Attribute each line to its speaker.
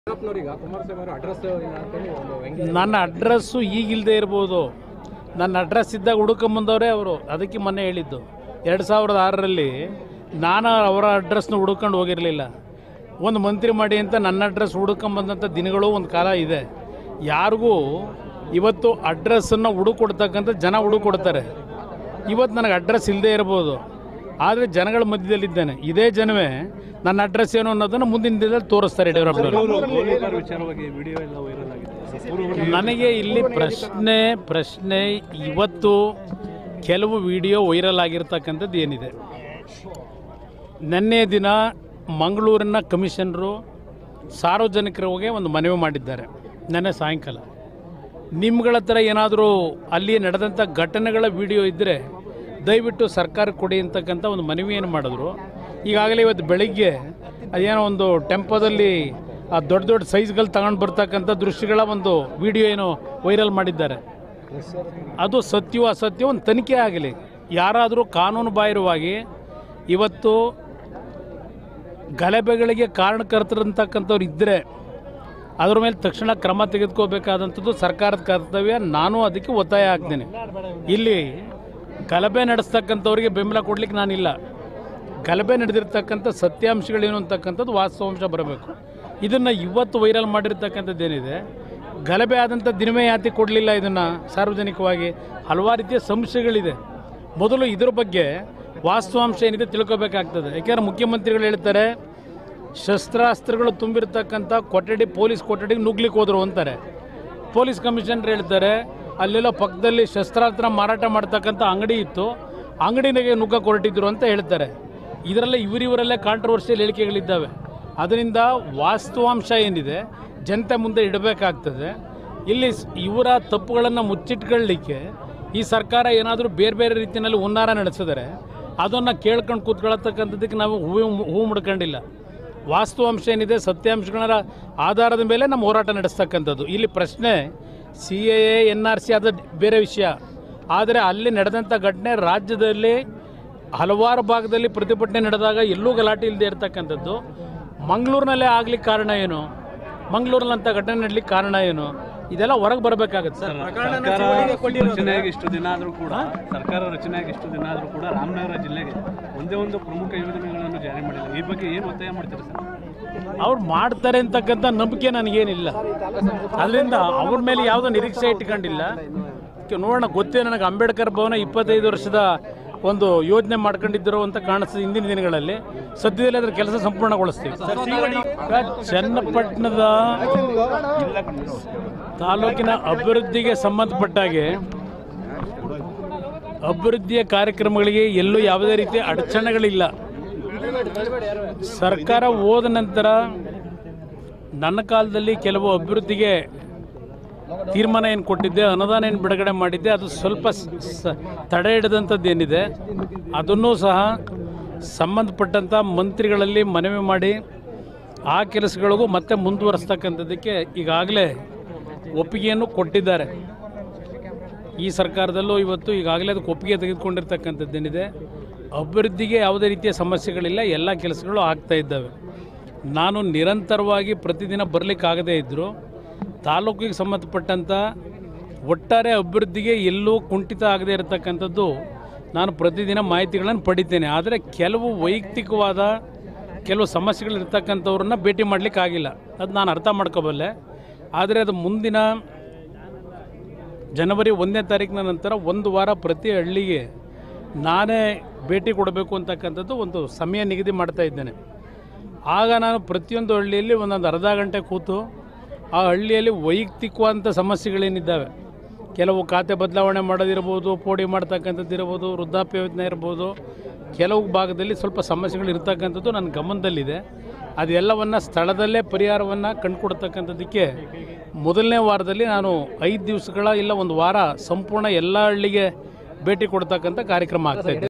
Speaker 1: ಯಡಿಯೂರಪ್ಪನವ್ರೀಗ ಕುಮಾರಸ್ವಾಮಿ ಅವರು ಅಡ್ರೆಸ್ ಅಂತೇಳಿ ಒಂದು ವ್ಯಂಗ್ಯ
Speaker 2: ನನ್ನ ಅಡ್ರೆಸ್ಸು ಈಗಿಲ್ಲದೆ ಇರ್ಬೋದು ನನ್ನ ಅಡ್ರೆಸ್ ಇದ್ದಾಗ ಹುಡುಕೊಂಬಂದವರೇ ಅವರು ಅದಕ್ಕೆ ಮೊನ್ನೆ ಹೇಳಿದ್ದು ಎರಡು ಸಾವಿರದ ಆರರಲ್ಲಿ ನಾನು ಅವರ ಅಡ್ರೆಸ್ನ ಹುಡುಕೊಂಡು ಹೋಗಿರಲಿಲ್ಲ ಒಂದು ಮಂತ್ರಿ ಮಾಡಿ ಅಂತ ನನ್ನ ಅಡ್ರೆಸ್ ಹುಡುಕೊಂಬಂದಂಥ ದಿನಗಳು ಒಂದು ಕಾಲ ಇದೆ ಯಾರಿಗೂ ಇವತ್ತು ಅಡ್ರೆಸ್ಸನ್ನು ಹುಡುಕೊಡ್ತಕ್ಕಂಥ ಜನ ಹುಡುಕೊಡ್ತಾರೆ ಇವತ್ತು ನನಗೆ ಅಡ್ರೆಸ್ ಇಲ್ಲದೆ ಇರ್ಬೋದು ಆದರೆ ಜನಗಳ ಮಧ್ಯದಲ್ಲಿದ್ದೇನೆ ಇದೇ ಜನವೇ ನನ್ನ ಅಡ್ರೆಸ್ ಏನು ಅನ್ನೋದನ್ನು ಮುಂದಿನ ದಿನದಲ್ಲಿ ತೋರಿಸ್ತಾರೆ ಯಡಿಯೂರಪ್ಪನವರು
Speaker 1: ವಿಚಾರವಾಗಿ ವಿಡಿಯೋ ಎಲ್ಲ ವೈರಲ್ ಆಗಿದೆ
Speaker 2: ನನಗೆ ಇಲ್ಲಿ ಪ್ರಶ್ನೆ ಪ್ರಶ್ನೆ ಇವತ್ತು ಕೆಲವು ವಿಡಿಯೋ ವೈರಲ್ ಆಗಿರ್ತಕ್ಕಂಥದ್ದು ಏನಿದೆ ನಿನ್ನೆ ದಿನ ಮಂಗಳೂರಿನ ಕಮಿಷನರು ಸಾರ್ವಜನಿಕರಿಗೆ ಒಂದು ಮನವಿ ಮಾಡಿದ್ದಾರೆ ನೆನ್ನೆ ಸಾಯಂಕಾಲ ನಿಮ್ಗಳ ಹತ್ರ ಏನಾದರೂ ಅಲ್ಲಿ ನಡೆದಂಥ ಘಟನೆಗಳ ವಿಡಿಯೋ ಇದ್ದರೆ ದಯವಿಟ್ಟು ಸರ್ಕಾರಕ್ಕೆ ಕೊಡಿ ಅಂತಕ್ಕಂಥ ಒಂದು ಮನವಿಯನ್ನು ಮಾಡಿದ್ರು ಈಗಾಗಲೇ ಇವತ್ತು ಬೆಳಿಗ್ಗೆ ಅದೇನೋ ಒಂದು ಟೆಂಪೋದಲ್ಲಿ ಆ ದೊಡ್ಡ ದೊಡ್ಡ ಸೈಜ್ಗಳು ತಗೊಂಡು ಬರ್ತಕ್ಕಂಥ ದೃಶ್ಯಗಳ ಒಂದು ವಿಡಿಯೋ ಏನು ವೈರಲ್ ಮಾಡಿದ್ದಾರೆ ಅದು ಸತ್ಯವೋ ಅಸತ್ಯವೋ ಒಂದು ತನಿಖೆ ಆಗಲಿ ಯಾರಾದರೂ ಕಾನೂನು ಬಾಹಿರವಾಗಿ ಇವತ್ತು ಗಲಭೆಗಳಿಗೆ ಕಾರಣಕರ್ತರಂತಕ್ಕಂಥವ್ರು ಇದ್ದರೆ ಅದ್ರ ಮೇಲೆ ತಕ್ಷಣ ಕ್ರಮ ತೆಗೆದುಕೋಬೇಕಾದಂಥದ್ದು ಸರ್ಕಾರದ ಕರ್ತವ್ಯ ನಾನು ಅದಕ್ಕೆ ಒತ್ತಾಯ ಆಗ್ತೇನೆ ಇಲ್ಲಿ ಗಲಭೆ ನಡೆಸ್ತಕ್ಕಂಥವ್ರಿಗೆ ಬೆಂಬಲ ಕೊಡ್ಲಿಕ್ಕೆ ನಾನಿಲ್ಲ ಗಲಭೆ ನಡೆದಿರ್ತಕ್ಕಂಥ ಸತ್ಯಾಂಶಗಳೇನು ಅಂತಕ್ಕಂಥದ್ದು ವಾಸ್ತವಾಂಶ ಬರಬೇಕು ಇದನ್ನು ಇವತ್ತು ವೈರಲ್ ಮಾಡಿರ್ತಕ್ಕಂಥದ್ದು ಏನಿದೆ ಗಲಭೆ ಆದಂಥ ದಿನವೇ ಯಾತಿ ಕೊಡಲಿಲ್ಲ ಇದನ್ನು ಸಾರ್ವಜನಿಕವಾಗಿ ಹಲವಾರು ರೀತಿಯ ಸಂಶಯಗಳಿದೆ ಮೊದಲು ಇದ್ರ ಬಗ್ಗೆ ವಾಸ್ತವಾಂಶ ಏನಿದೆ ತಿಳ್ಕೊಬೇಕಾಗ್ತದೆ ಯಾಕೆಂದ್ರೆ ಮುಖ್ಯಮಂತ್ರಿಗಳು ಹೇಳ್ತಾರೆ ಶಸ್ತ್ರಾಸ್ತ್ರಗಳು ತುಂಬಿರ್ತಕ್ಕಂಥ ಕೊಠಡಿ ಪೊಲೀಸ್ ಕೊಠಡಿಗೆ ನುಗ್ಲಿಕ್ಕೆ ಹೋದ್ರು ಅಂತಾರೆ ಪೊಲೀಸ್ ಕಮಿಷನರ್ ಹೇಳ್ತಾರೆ ಅಲ್ಲೆಲ್ಲ ಪಕ್ಕದಲ್ಲಿ ಶಸ್ತ್ರಾಸ್ತ್ರ ಮಾರಾಟ ಮಾಡ್ತಕ್ಕಂಥ ಅಂಗಡಿ ಇತ್ತು ಅಂಗಡಿನಾಗೆ ನುಗ್ಗಕ್ಕೆ ಹೊರಟಿದ್ರು ಅಂತ ಹೇಳ್ತಾರೆ ಇದರಲ್ಲೇ ಇವರಿವರಲ್ಲೇ ಕಾಂಟ್ರವರ್ಷಿಯಲ್ ಹೇಳಿಕೆಗಳಿದ್ದಾವೆ ಅದರಿಂದ ವಾಸ್ತವಾಂಶ ಏನಿದೆ ಜನತೆ ಮುಂದೆ ಇಡಬೇಕಾಗ್ತದೆ ಇಲ್ಲಿ ಸ್- ಇವರ ತಪ್ಪುಗಳನ್ನು ಮುಚ್ಚಿಟ್ಕೊಳ್ಳಿಕ್ಕೆ ಈ ಸರ್ಕಾರ ಏನಾದರೂ ಬೇರೆ ಬೇರೆ ರೀತಿಯಲ್ಲಿ ಹುನ್ನಾರ ನಡೆಸಿದರೆ ಅದನ್ನು ಕೇಳ್ಕೊಂಡು ಕೂತ್ಕೊಳ್ಳತಕ್ಕಂಥದ್ದಕ್ಕೆ ನಾವು ಹೂವು ಹೂವು ಮುಡ್ಕೊಂಡಿಲ್ಲ ವಾಸ್ತವಾಂಶ ಏನಿದೆ ಸತ್ಯಾಂಶಗಳ ಆಧಾರದ ಮೇಲೆ ನಮ್ಮ ಹೋರಾಟ ನಡೆಸ್ತಕ್ಕಂಥದ್ದು ಇಲ್ಲಿ ಪ್ರಶ್ನೆ C A N R C ಅದು ಬೇರೆ ವಿಷಯ ಆದರೆ ಅಲ್ಲಿ ನಡೆದಂಥ ಘಟನೆ ರಾಜ್ಯದಲ್ಲಿ ಹಲವಾರು ಭಾಗದಲ್ಲಿ ಪ್ರತಿಭಟನೆ ನಡೆದಾಗ ಎಲ್ಲೂ ಗಲಾಟೆ ಇಲ್ಲದೆ ಇರತಕ್ಕಂಥದ್ದು ಮಂಗಳೂರಿನಲ್ಲೇ ಆಗ್ಲಿಕ್ಕೆ ಕಾರಣ ಏನು ಮಂಗಳೂರಿನಂಥ ಘಟನೆ ನಡಲಿಕ್ಕೆ ಕಾರಣ ಏನು ಇದೆಲ್ಲ ಹೊರಗೆ ಬರಬೇಕಾಗತ್ತೆ ಸರ್
Speaker 3: ಸರ್ಕಾರ ರಚನೆಯಾಗಿ ಇಷ್ಟು ದಿನ ಆದರೂ ಕೂಡ ಸರ್ಕಾರ ರಚನೆಯಾಗಿ ಇಷ್ಟು ದಿನ ಆದರೂ ಕೂಡ ರಾಮನಗರ ಜಿಲ್ಲೆಗೆ ಒಂದೇ ಒಂದು ಪ್ರಮುಖ ಯೋಜನೆಗಳನ್ನು ಜಾರಿ ಮಾಡಿಲ್ಲ ಈ ಬಗ್ಗೆ ಏನು ಒತ್ತಾಯ ಮಾಡ್ತೀರಾ ಸರ್
Speaker 2: ಅವ್ರು ಮಾಡ್ತಾರೆ ಅಂತಕ್ಕಂಥ ನಂಬಿಕೆ ನನಗೇನಿಲ್ಲ ಅದರಿಂದ ಅವ್ರ ಮೇಲೆ ಯಾವುದೋ ನಿರೀಕ್ಷೆ ಇಟ್ಕೊಂಡಿಲ್ಲ ಕೆ- ನೋಡೋಣ ಗೊತ್ತೇ ನನಗೆ ಅಂಬೇಡ್ಕರ್ ಭವನ ಇಪ್ಪತ್ತೈದು ವರ್ಷದ ಒಂದು ಯೋಜನೆ ಮಾಡ್ಕೊಂಡಿದ್ದರು ಅಂತ ಕಾಣಿಸ್ತದೆ ಹಿಂದಿನ ದಿನಗಳಲ್ಲಿ ಸದ್ಯದಲ್ಲಿ ಅದರ ಕೆಲಸ ಸಂಪೂರ್ಣಗೊಳಿಸ್ತೀವಿ ಈಗ ಚನ್ನಪಟ್ಟಣದ ತಾಲೂಕಿನ ಅಭಿವೃದ್ಧಿಗೆ ಸಂಬಂಧಪಟ್ಟಾಗೆ ಅಭಿವೃದ್ಧಿಯ ಕಾರ್ಯಕ್ರಮಗಳಿಗೆ ಎಲ್ಲೂ ಯಾವುದೇ ರೀತಿಯ ಅಡಚಣೆಗಳಿಲ್ಲ ಸರ್ಕಾರ ಹೋದ ನಂತರ ನನ್ನ ಕಾಲದಲ್ಲಿ ಕೆಲವು ಅಭಿವೃದ್ಧಿಗೆ ತೀರ್ಮಾನ ಏನು ಕೊಟ್ಟಿದ್ದೆ ಅನುದಾನ ಏನು ಬಿಡುಗಡೆ ಮಾಡಿದ್ದೆ ಅದು ಸ್ವಲ್ಪ ಸ- ಸ- ತಡೆ ಹಿಡಿದಂಥದ್ದು ಏನಿದೆ ಅದನ್ನೂ ಸಹ ಸಂಬಂಧಪಟ್ಟಂಥ ಮಂತ್ರಿಗಳಲ್ಲಿ ಮನವಿ ಮಾಡಿ ಆ ಕೆಲಸಗಳಿಗೂ ಮತ್ತೆ ಮುಂದುವರಿಸ್ತಕ್ಕಂಥದ್ದಕ್ಕೆ ಈಗಾಗಲೇ ಒಪ್ಪಿಗೆಯನ್ನು ಕೊಟ್ಟಿದ್ದಾರೆ ಈ ಸರ್ಕಾರದಲ್ಲೂ ಇವತ್ತು ಈಗಾಗಲೇ ಅದಕ್ಕೆ ಒಪ್ಪಿಗೆ ತೆಗೆದುಕೊಂಡಿರ್ತಕ್ಕಂಥದ್ದೇನಿದೆ ಅಭಿವೃದ್ಧಿಗೆ ಯಾವುದೇ ರೀತಿಯ ಸಮಸ್ಯೆಗಳಿಲ್ಲ ಎಲ್ಲ ಕೆಲಸಗಳು ಆಗ್ತಾ ಇದ್ದಾವೆ ನಾನು ನಿರಂತರವಾಗಿ ಪ್ರತಿದಿನ ಬರಲಿಕ್ಕಾಗದೇ ಇದ್ದರೂ ತಾಲೂಕಿಗೆ ಸಂಬಂಧಪಟ್ಟಂಥ ಒಟ್ಟಾರೆ ಅಭಿವೃದ್ಧಿಗೆ ಎಲ್ಲೂ ಕುಂಠಿತ ಆಗದೇ ಇರತಕ್ಕಂಥದ್ದು ನಾನು ಪ್ರತಿದಿನ ಮಾಹಿತಿಗಳನ್ನು ಪಡಿತೇನೆ ಆದರೆ ಕೆಲವು ವೈಯಕ್ತಿಕವಾದ ಕೆಲವು ಸಮಸ್ಯೆಗಳಿರ್ತಕ್ಕಂಥವ್ರನ್ನ ಭೇಟಿ ಮಾಡಲಿಕ್ಕಾಗಿಲ್ಲ ಅದು ನಾನು ಅರ್ಥ ಮಾಡ್ಕೋಬಲ್ಲೆ ಆದರೆ ಅದು ಮುಂದಿನ ಜನವರಿ ಒಂದನೇ ತಾರೀಕಿನ ನಂತರ ಒಂದು ವಾರ ಪ್ರತಿ ಹಳ್ಳಿಗೆ ನಾನೇ ಭೇಟಿ ಕೊಡಬೇಕು ಅಂತಕ್ಕಂಥದ್ದು ಒಂದು ಸಮಯ ನಿಗದಿ ಮಾಡ್ತಾ ಇದ್ದೇನೆ ಆಗ ನಾನು ಪ್ರತಿಯೊಂದು ಹಳ್ಳಿಯಲ್ಲಿ ಒಂದೊಂದು ಅರ್ಧ ಗಂಟೆ ಕೂತು ಆ ಹಳ್ಳಿಯಲ್ಲಿ ವೈಯಕ್ತಿಕವಾದಂಥ ಸಮಸ್ಯೆಗಳೇನಿದ್ದಾವೆ ಕೆಲವು ಖಾತೆ ಬದಲಾವಣೆ ಮಾಡೋದಿರ್ಬೋದು ಪೋಡಿ ಮಾಡ್ತಕ್ಕಂಥದ್ದು ಇರ್ಬೋದು ವೃದ್ಧಾಪ್ಯ ಯೋಜನೆ ಇರ್ಬೋದು ಕೆಲವು ಭಾಗದಲ್ಲಿ ಸ್ವಲ್ಪ ಸಮಸ್ಯೆಗಳು ಇರ್ತಕ್ಕಂಥದ್ದು ನನ್ನ ಗಮನದಲ್ಲಿದೆ ಅದೆಲ್ಲವನ್ನು ಸ್ಥಳದಲ್ಲೇ ಪರಿಹಾರವನ್ನು ಕಂಡುಕೊಡ್ತಕ್ಕಂಥದ್ದಕ್ಕೆ ಮೊದಲನೇ ವಾರದಲ್ಲಿ ನಾನು ಐದು ದಿವಸಗಳ ಇಲ್ಲ ಒಂದು ವಾರ ಸಂಪೂರ್ಣ ಎಲ್ಲ ಹಳ್ಳಿಗೆ ಭೇಟಿ ಕೊಡ್ತಕ್ಕಂಥ ಕಾರ್ಯಕ್ರಮ ಆಗ್ತಾ ಇದೆ